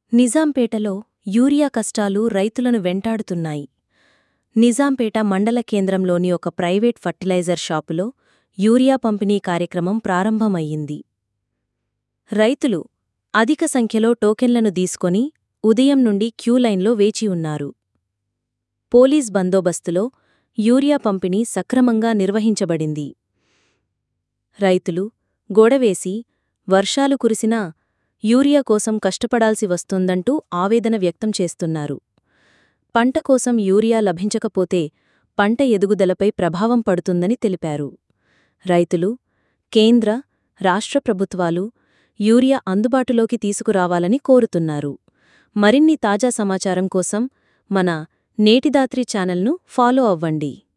నిజాంపేటలో urea కష్టాలు రైతులను వెంటాడుతున్నాయి నిజాంపేట మండల కేంద్రంలోని ఒక ప్రైవేట్ ఫర్టిలైజర్ షాపులో యూరియా పంపిణీ కార్యక్రమం ప్రారంభమయ్యింది రైతులు అధిక సంఖ్యలో టోకెన్లను తీసుకొని ఉదయం నుండి క్యూలైన్లో వేచి ఉన్నారు పోలీస్ బందోబస్తులో యూరియా పంపిణీ సక్రమంగా నిర్వహించబడింది రైతులు గోడవేసి వర్షాలు కురిసినా యూరియా కోసం కష్టపడాల్సి వస్తోందంటూ ఆవేదన వ్యక్తం చేస్తున్నారు పంట కోసం యూరియా లభించకపోతే పంట ఎదుగుదలపై ప్రభావం పడుతుందని తెలిపారు రైతులు కేంద్ర రాష్ట్ర ప్రభుత్వాలు యూరియా అందుబాటులోకి తీసుకురావాలని కోరుతున్నారు మరిన్ని తాజా సమాచారం కోసం మన నేటిదాత్రి ఛానల్ను ఫాలో అవ్వండి